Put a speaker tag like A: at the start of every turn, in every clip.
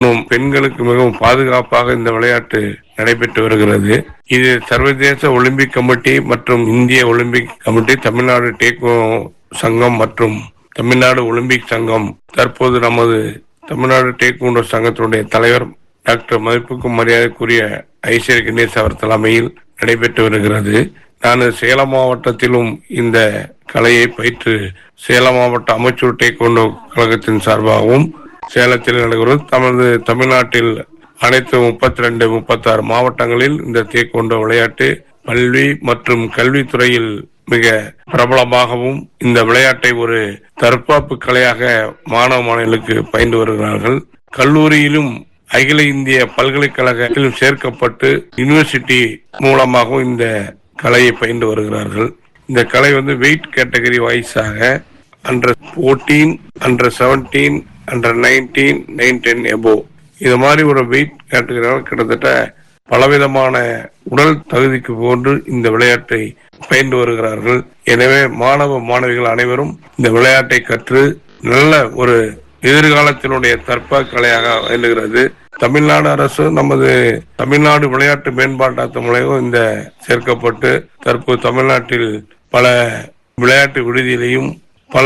A: மற்றும் பெண்களுக்கு மிகவும் பாதுகாப்பாக இந்த விளையாட்டு நடைபெற்று வருகிறது இது சர்வதேச ஒலிம்பிக் கமிட்டி மற்றும் இந்திய ஒலிம்பிக் கமிட்டி தமிழ்நாடு டேக்கோ சங்கம் மற்றும் தமிழ்நாடு ஒலிம்பிக் சங்கம் தற்போது நமது தமிழ்நாடு டேக்வாண்டோ சங்கத்தினுடைய தலைவர் டாக்டர் மதிப்புக்கும் மரியாதைக்குரிய ஐஸ்வர்ய கணேஷ் அவர் தலைமையில் நடைபெற்று வருகிறது நான் சேலம் மாவட்டத்திலும் இந்த கலையை பயிற்று சேலம் மாவட்ட அமைச்சர் டேக்வாண்டோ கழகத்தின் சார்பாகவும் சேலத்தில் நடைபெறும் தமது தமிழ்நாட்டில் அனைத்து முப்பத்தி ரெண்டு முப்பத்தாறு மாவட்டங்களில் இந்த தேக்கொண்ட விளையாட்டு கல்வி மற்றும் கல்வித்துறையில் மிக பிரபலமாகவும் இந்த விளையாட்டை ஒரு தற்காப்பு கலையாக மாணவ மாணவிகளுக்கு பயின்று வருகிறார்கள் கல்லூரியிலும் அகில இந்திய பல்கலைக்கழகத்திலும் சேர்க்கப்பட்டு யூனிவர்சிட்டி மூலமாகவும் இந்த கலையை பயின்று வருகிறார்கள் இந்த கலை வந்து வெயிட் கேட்டகரி வைஸாக under fourteen under seventeen under nineteen nineteen எபோ இது மாதிரி ஒரு வெயிட் கேட்டகரியால் கிட்டத்தட்ட பலவிதமான உடல் தகுதிக்கு போன்று இந்த விளையாட்டை பயின்று வருகிறார்கள் எனவே மாணவ மாணவிகள் அனைவரும் இந்த விளையாட்டை கற்று நல்ல ஒரு எதிர்காலத்தினுடைய தற்ப கலையாக விளங்குகிறது தமிழ்நாடு அரசு நமது தமிழ்நாடு விளையாட்டு மேம்பாட்டு மூலம் இந்த சேர்க்கப்பட்டு தற்போது தமிழ்நாட்டில் பல விளையாட்டு விடுதியிலையும் பல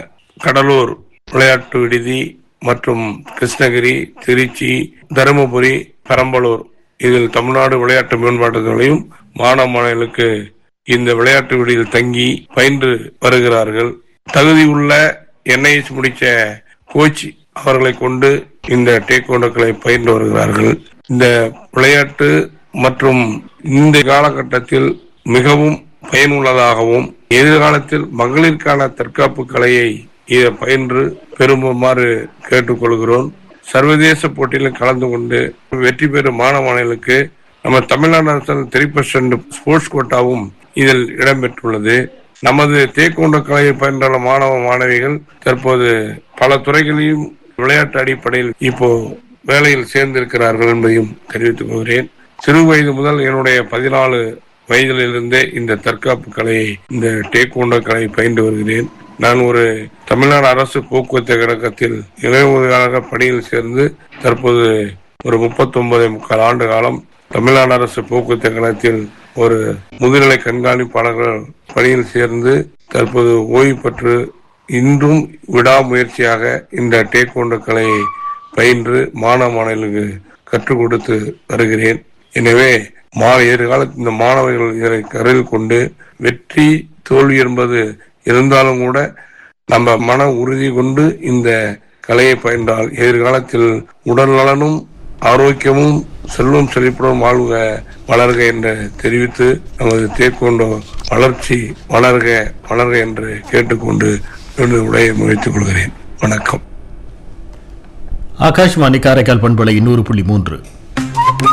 A: கடலூர் விளையாட்டு விடுதி மற்றும் கிருஷ்ணகிரி திருச்சி தருமபுரி பெரம்பலூர் இதில் தமிழ்நாடு விளையாட்டு மேம்பாட்டுகளையும் மாணவ மாணவிகளுக்கு இந்த விளையாட்டு விடுதியில் தங்கி பயின்று வருகிறார்கள் தகுதி உள்ள என்ஐஎஸ் முடிச்ச கோச் அவர்களை கொண்டு இந்த டேக்கோண்டோக்களை பயின்று வருகிறார்கள் இந்த விளையாட்டு மற்றும் இந்த காலகட்டத்தில் மிகவும் பயனுள்ளதாகவும் எதிர்காலத்தில் மகளிருக்கான தற்காப்பு கலையை இதை பயின்று பெறுமாறு கேட்டுக்கொள்கிறோம் சர்வதேச போட்டியில் கலந்து கொண்டு வெற்றி பெறும் மாணவர்களுக்கு நம்ம தமிழ்நாடு அரசு த்ரீ பர்சன்ட் ஸ்போர்ட்ஸ் கோட்டாவும் இதில் இடம்பெற்றுள்ளது நமது தேக்கோண்ட கலையை பயின்ற மாணவ மாணவிகள் தற்போது பல துறைகளிலும் விளையாட்டு அடிப்படையில் இப்போ வேலையில் சேர்ந்திருக்கிறார்கள் என்பதையும் தெரிவித்துக் கொள்கிறேன் சிறு வயது முதல் என்னுடைய பதினாலு வயதிலிருந்தே இந்த தற்காப்பு கலையை இந்த டேக்கோண்டோ கலையை பயின்று வருகிறேன் நான் ஒரு தமிழ்நாடு அரசு போக்குவரத்து கழகத்தில் இளைஞராக பணியில் சேர்ந்து தற்போது ஒரு முப்பத்தி ஒன்பது முக்கால் ஆண்டு காலம் தமிழ்நாடு அரசு போக்குவரத்து கழகத்தில் ஒரு முதுநிலை கண்காணிப்பாளர்கள் பணியில் சேர்ந்து தற்போது ஓய்வு பெற்று இன்றும் விடாமுயற்சியாக இந்த டேக்கோண்டோ கலையை பயின்று மாணவ மாணவர்களுக்கு கற்றுக் கொடுத்து வருகிறேன் எனவே மா எதிர்காலத்தில் இந்த மாணவர்கள் இதை கருத்தில் கொண்டு வெற்றி தோல்வி என்பது இருந்தாலும் கூட நம்ம மன உறுதி கொண்டு இந்த கலையை பயின்றால் எதிர்காலத்தில் உடல் நலனும் ஆரோக்கியமும் செல்வம் செழிப்புடன் வாழ்க வளர்க என்று தெரிவித்து நமது தேக்கொண்டு வளர்ச்சி வளர்க வளர்க என்று கேட்டுக்கொண்டு எனது உரையை முடித்துக் கொள்கிறேன் வணக்கம்
B: ஆகாஷ்வாணி காரைக்கால் பண்பலை நூறு புள்ளி மூன்று